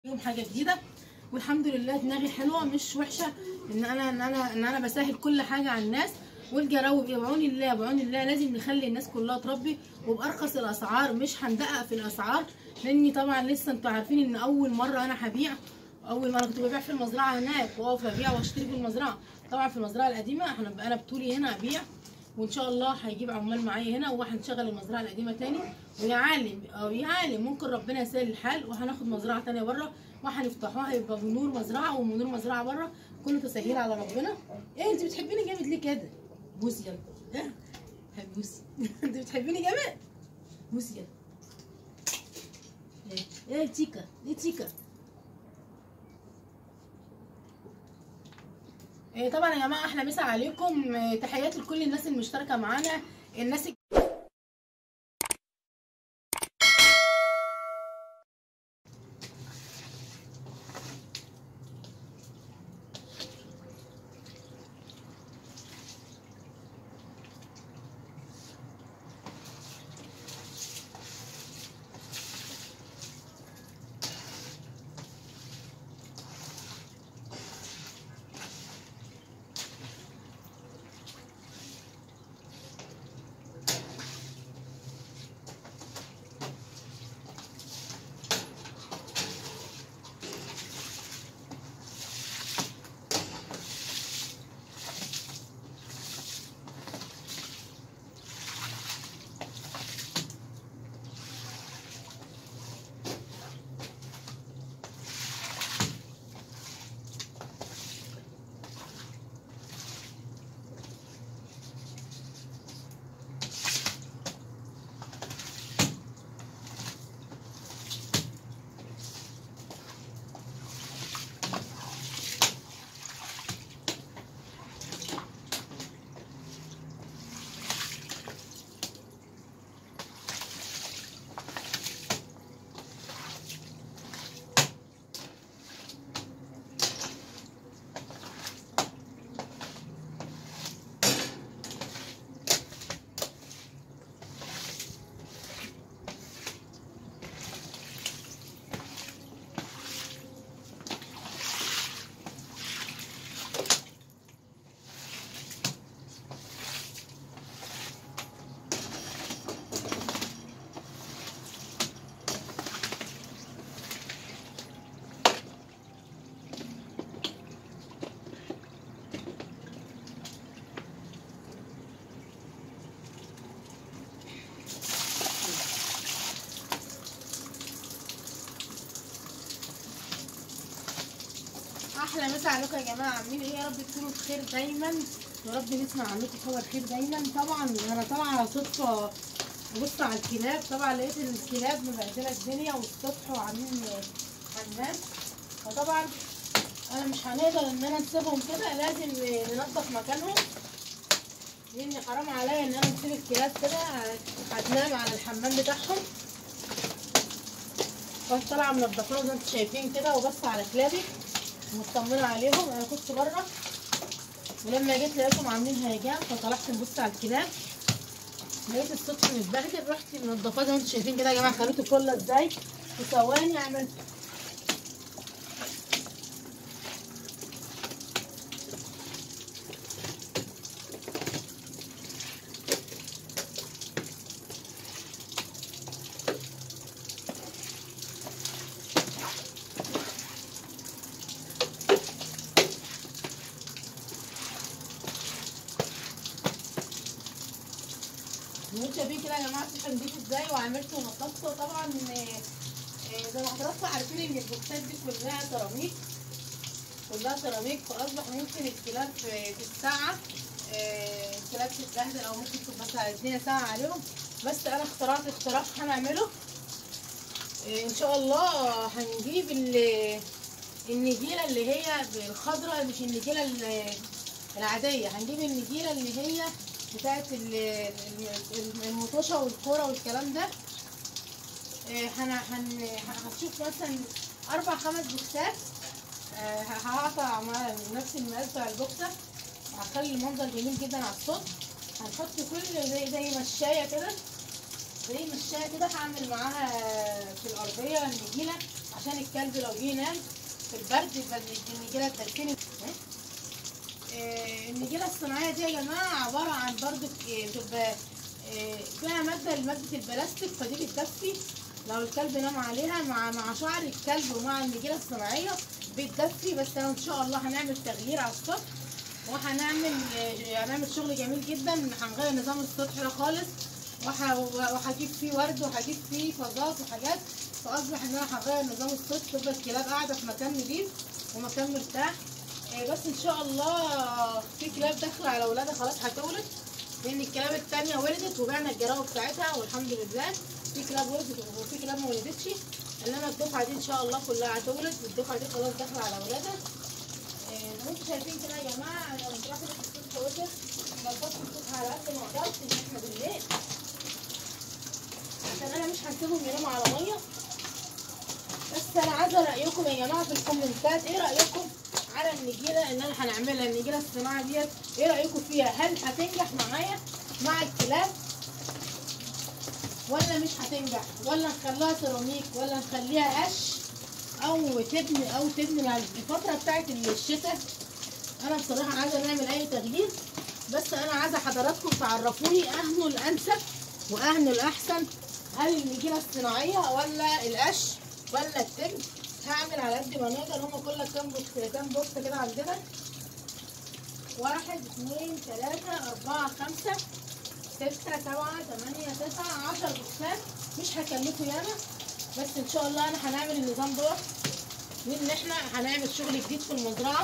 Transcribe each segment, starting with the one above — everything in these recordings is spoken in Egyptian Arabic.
يوم حاجه جديده والحمد لله دماغي حلوه مش وحشه ان انا ان انا ان انا بسهل كل حاجه على الناس والجراوي بعون الله بعون الله لازم نخلي الناس كلها تربي وبارخص الاسعار مش هندقق في الاسعار لاني طبعا لسه انتوا عارفين ان اول مره انا هبيع اول مره كنت ببيع في المزرعه هناك واقف ابيع واشتري في المزرعه طبعا في المزرعه القديمه احنا انا بطولي هنا ابيع وان شاء الله هيجيب عمال معايا هنا وهنشغل المزرعه القديمه تاني ويا عالم او يا عالم ممكن ربنا يسهل الحال وهناخد مزرعه تانيه بره وهنفتحوها يبقى بنور مزرعه ومنور مزرعه بره كله تسهيل على ربنا ايه انت بتحبيني جامد ليه كده بوسي يلا ها بوسي انت بتحبيني جامد بوسي يلا ايه ايه تيكا ايه تيكا إيه طبعا يا جماعه احنا مسا عليكم إيه تحياتي لكل الناس المشتركه معانا الناس احلى مسا عليكم يا جماعه عاملين ايه يا رب تكونوا بخير دايما يا رب نسمع عنكم خبر خير دايما طبعا انا طبعا على صدفه ببص على الكلاب طبعا لقيت الكلاب مبهدله الدنيا والسطح وعاملين حمام فطبعا انا مش هنقدر ان انا نسيبهم كده لازم ننضف مكانهم لان حرام عليا ان انا نسيب الكلاب كده هتنام على الحمام بتاعهم كنت طالعه منضفاهم زي ما انتم شايفين كده وبس على كلابي مطمنه عليهم انا كنت بره ولما جيت لقيتهم عاملين هيجان فطلعت نبص على الكلاب لقيت السطح متبهدل رحت منضفاه زي ما انتم شايفين كده يا جماعه خليته فله ازاي في ثواني عملت انتوا شايفين كده يا جماعه السطح نضيف ازاي وعملته ونضفته طبعا زي ما حضراتكم عارفين ان البوكسات دي كلها سيراميك كلها سيراميك فاصبح ممكن الكلاب في الساعه الكلاب تتبهدل او ممكن تبقى مثلا الدنيا ساعه عليهم بس انا اخترعت اختراع هنعمله ان شاء الله هنجيب النجيله اللي هي الخضراء مش النجيله العاديه هنجيب النجيله اللي هي بتاعت المطوشه والكوره والكلام ده هنشوف مثلا اربع خمس بوكسات هقطع نفس المقاس بتاع البوكسه هخلي المنظر جميل جدا على الصوت هنحط كل زي زي مشايه كده زي مشايه كده هعمل معاها في الارضيه النجيله عشان الكلب لو جه ينام في البرد يبقى النجيله تدفني آه، النجيله الصناعيه دي يا جماعه عباره عن برضو بتبقى آه، فيها ماده ماده البلاستيك فدي بتدفي لو الكلب نام عليها مع مع شعر الكلب ومع النجيله الصناعيه بتدفي بس انا ان شاء الله هنعمل تغيير على السطح وهنعمل آه، هنعمل شغل جميل جدا هنغير نظام السطح ده خالص وح- وهجيب فيه ورد وهجيب فيه فازات وحاجات فاصبح ان انا هغير نظام السطح تبقى الكلاب قاعده في مكان نضيف ومكان مرتاح آه، بس ان شاء الله في كلاب داخله على ولادها خلاص هتولد لان الكلاب التانية ولدت وبعنا الجراوه بتاعتها والحمد لله في كلاب ولدت وفي كلاب ما ولدتش انما الدفعه دي ان شاء الله كلها هتولد والدفعه دي خلاص داخله على ولادها آه، زي ما انتم شايفين كده يا جماعه انا مش رايحه الصبح ولدت بلبط الصبح على قد ما قدرت ان احنا بالليل عشان انا مش هسيبهم يناموا على ميه بس انا عايزه رايكم يا جماعه في الكومنتات ايه رايكم على النجيله اللي انا هنعملها النجيله الصناعه ديت ايه رايكم فيها هل هتنجح معايا مع الكلاب ولا مش هتنجح ولا نخليها سيراميك ولا نخليها قش او تبني او تبني مع الفتره بتاعت الشتاء انا بصراحه عايزه نعمل اي تغيير بس انا عايزه حضراتكم تعرفوني اهنه الانسب واهنه الاحسن هل النجيله الصناعيه ولا القش ولا التبن هعمل على قد ما نقدر هما كل كام بوكس كام بوكس كده عندنا واحد اثنين ثلاثة أربعة خمسة ستة سبعة ثمانية تسعة عشر بوكسات مش هكلفه ياما بس إن شاء الله أنا هنعمل النظام دوت وإن إحنا هنعمل شغل جديد في المزرعة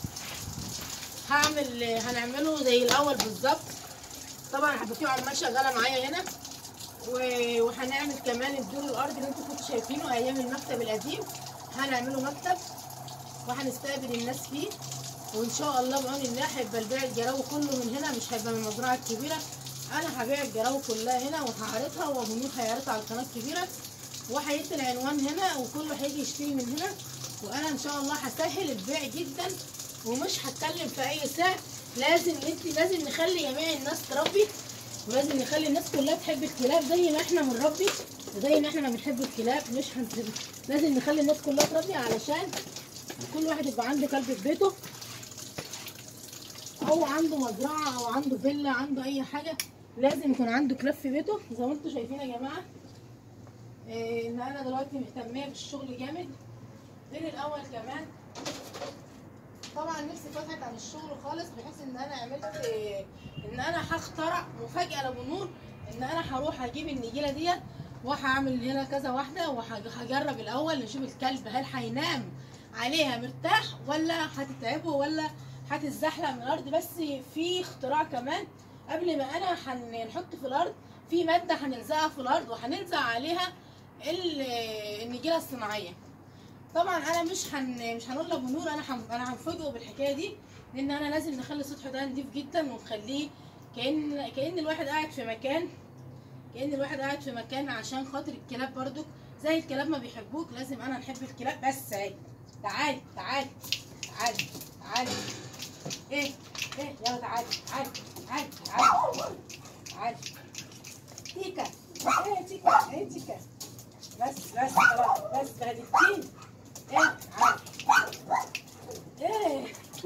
هعمل هنعمله زي الأول بالظبط طبعا هيبقى في عمال شغالة معايا هنا و- وهنعمل كمان الدور الارضي اللي انتوا كنتوا شايفينه ايام المكتب القديم هنعمله مكتب وهنستقبل الناس فيه وان شاء الله بعون الله هيبقى البيع الجراوي كله من هنا مش هيبقى من المزرعه الكبيره انا هبيع الجراوي كلها هنا وهعرضها ومنير هيعرضها على القناه الكبيره وهيكتب العنوان هنا وكله هيجي يشتري من هنا وانا ان شاء الله هسهل البيع جدا ومش هتكلم في اي سعر لازم انت لازم نخلي جميع الناس تربي ولازم نخلي الناس كلها تحب الكلاب زي ما احنا بنربي وزي ما احنا ما بنحب الكلاب مش هن... لازم نخلي الناس كلها تربي علشان كل واحد يبقى عنده كلب في بيته او عنده مزرعه او عنده فيلا عنده اي حاجه لازم يكون عنده كلاب في بيته زي ما انتم شايفين يا جماعه إيه ان انا دلوقتي مهتميه بالشغل جامد غير الاول كمان طبعا نفسي فتحت عن الشغل خالص بحيث ان انا عملت إيه، ان انا هخترع مفاجاه لابو نور ان انا هروح اجيب النجيله ديت وهعمل هنا كذا واحده وهجرب الاول نشوف الكلب هل هينام عليها مرتاح ولا هتتعبه ولا هتتزحلق من الارض بس في اختراع كمان قبل ما انا هنحط في الارض في ماده هنلزقها في الارض وهنلزق عليها ال- النجيله الصناعيه طبعا انا مش هن... مش هنقول لابو نور انا هم... انا هنفاجئه بالحكايه دي لان انا لازم نخلي السطح ده نضيف جدا ونخليه كان كان الواحد قاعد في مكان كان الواحد قاعد في مكان عشان خاطر الكلاب برضو زي الكلاب ما بيحبوك لازم انا نحب الكلاب بس اهي تعالي تعالي تعالي تعالي ايه ايه يلا تعالي تعالي تعالي تعالي تعالي تيكا ايه تيكا ايه تيكا بس بس خلاص بس بهدلتيني ايه تعالي ايه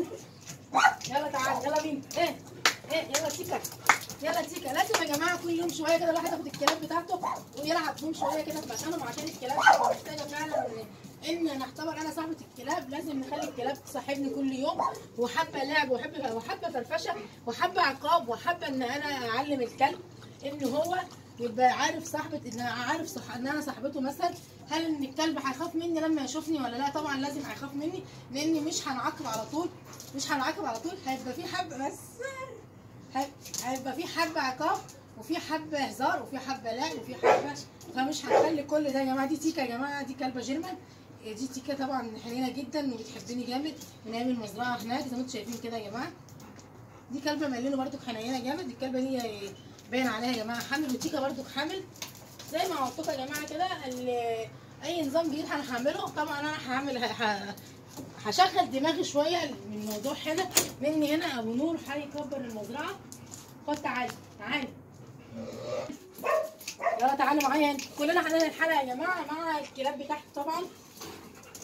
يلا تعالي يلا بينا ايه ايه يلا تيكا يلا تيكا لازم يا جماعه كل يوم شويه كده الواحد ياخد الكلاب بتاعته ويلعب بيهم شويه كده في مكانهم عشان الكلاب بتبقى محتاجه فعلا ان ان نعتبر انا صاحبه الكلاب لازم نخلي الكلاب تصاحبني كل يوم وحابه لعب وحابه وحابه فرفشه وحابه عقاب وحابه ان انا اعلم الكلب ان هو يبقى عارف صاحبه ان عارف صح ان انا صاحبته مثلا هل ان الكلب هيخاف مني لما يشوفني ولا لا طبعا لازم هيخاف مني لاني مش هنعاقب على طول مش هنعاقب على طول هيبقى في حبه بس هي- هيبقى في حبه عقاب وفي حبه هزار وفي حبه لعب وفي حبه فمش هنخلي كل ده يا جماعه دي تيكا يا جماعه دي كلبه جيرمان دي تيكا طبعا حنينه جدا وبتحبني جامد من ايام المزرعه هناك زي ما انتم شايفين كده يا جماعه دي كلبه مليانه برضو حنينه جامد الكلبه دي باين عليها يا جماعه حامل وتيكا برضو حامل زي ما قلت لكم يا جماعه كده ال- اي نظام جديد انا هعمله طبعا انا هعمل ه- ه- هشغل دماغي شويه من الموضوع هنا مني هنا ابو نور هيكبر المزرعه خد تعالي تعالي يلا تعالوا معايا هنا كلنا هنعمل الحلقه يا جماعه مع الكلاب بتاعتي طبعا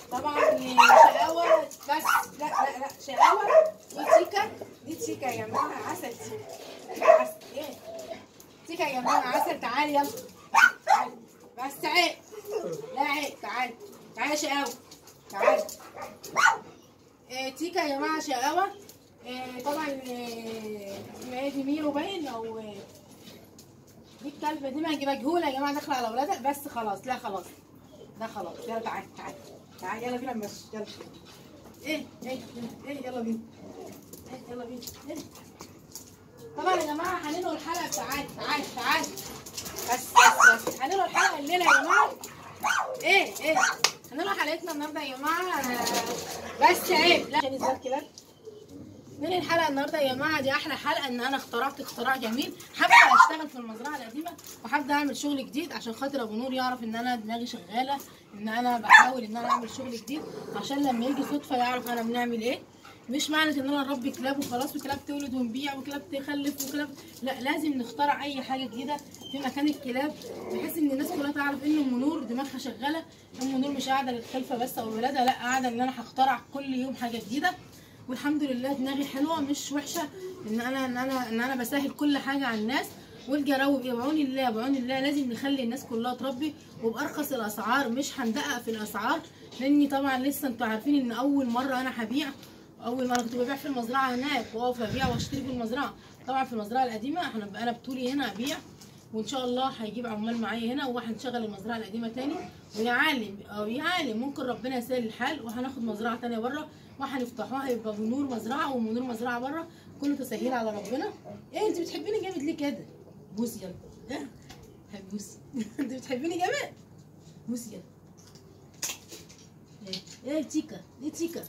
طبعا شقاوة بس لا لا لا شقاوة دي تيكا دي تيكا يا جماعة عسل تيكا عسل ايه تيكا يا جماعة عسل تعالي يلا تعالي بس تعالي لا عيب تعالي تعالي يا شقاوة تعالي إيه تيكا يا جماعة شقاوة إيه طبعا إيه اسمها ايه دي ميرو باين او إيه دي الكلبة دي مجهولة يا جماعة داخلة على ولادها بس خلاص لا خلاص لا خلاص يلا تعالي تعالي تعالي يلا بينا نمشي يلا ايه ايه ايه يلا بينا ايه يلا بينا ايه طبعا يا جماعه هننهي الحلقه تعالي تعالي تعالي بس بس بس هننهي الحلقه الليله يا جماعه ايه ايه هننهي حلقتنا النهارده يا جماعه بس عيب لا عشان ازاي كده ننهي الحلقه النهارده يا جماعه دي احلى حلقه ان انا اخترعت اختراع جميل هبدا اشتغل في المزرعه القديمه وهبدا اعمل شغل جديد عشان خاطر ابو نور يعرف ان انا دماغي شغاله ان انا بحاول ان انا اعمل شغل جديد عشان لما يجي صدفه يعرف انا بنعمل ايه مش معنى ان انا نربي كلاب وخلاص وكلاب تولد ونبيع وكلاب تخلف وكلاب لا لازم نخترع اي حاجه جديده في مكان الكلاب بحيث ان الناس كلها تعرف ان ام نور دماغها شغاله ام نور مش قاعده للخلفه بس او الولاده لا قاعده ان انا هخترع كل يوم حاجه جديده والحمد لله دماغي حلوه مش وحشه ان انا ان انا ان انا بسهل كل حاجه على الناس والجراوب ايه بعون الله بعون الله لازم نخلي الناس كلها تربي وبارخص الاسعار مش هندقق في الاسعار لاني طبعا لسه انتوا عارفين ان اول مره انا هبيع اول مره كنت ببيع في المزرعه هناك واقف ابيع واشتري في المزرعه طبعا في المزرعه القديمه احنا انا بطولي هنا ابيع وان شاء الله هيجيب عمال معايا هنا وهنشغل المزرعه القديمه تاني ويا عالم او يا عالم ممكن ربنا يسهل الحال وهناخد مزرعه تانيه بره وهنفتحوها هيبقى بنور مزرعه ومنور مزرعه بره كله تسهيل على ربنا ايه انت بتحبيني جامد ليه كده بوسي يلا ها بوسي انت بتحبيني جامد بوسي يلا ايه ايه تيكا ايه تيكا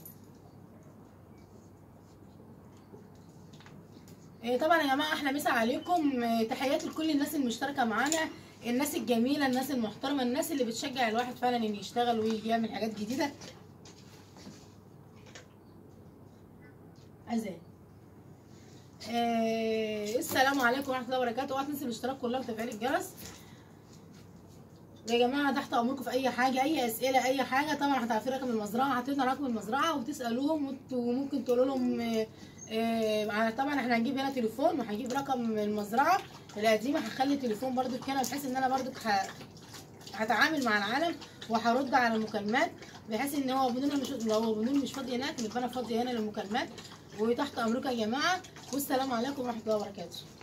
إيه طبعا يا جماعه احلى مسا عليكم إيه تحياتي لكل الناس المشتركه معانا الناس الجميله الناس المحترمه الناس اللي بتشجع الواحد فعلا ان يشتغل ويعمل حاجات جديده اذان إيه السلام عليكم ورحمه الله وبركاته اوعى تنسوا الاشتراك كلها وتفعيل الجرس يا جماعه تحت امركم في اي حاجه اي اسئله اي حاجه طبعا هتعرفوا رقم المزرعه هتدنا رقم المزرعه وتسالوهم وممكن تقولوا لهم إيه إيه طبعا احنا هنجيب هنا تليفون وهنجيب رقم المزرعه القديمه هخلي تليفون برضو هنا بحيث ان انا برضو هتعامل مع العالم وهرد على المكالمات بحيث ان هو بدون مش لو هو بدون مش فاضي هناك يبقى انا فاضيه هنا للمكالمات وتحت امركم يا جماعه والسلام عليكم ورحمه الله وبركاته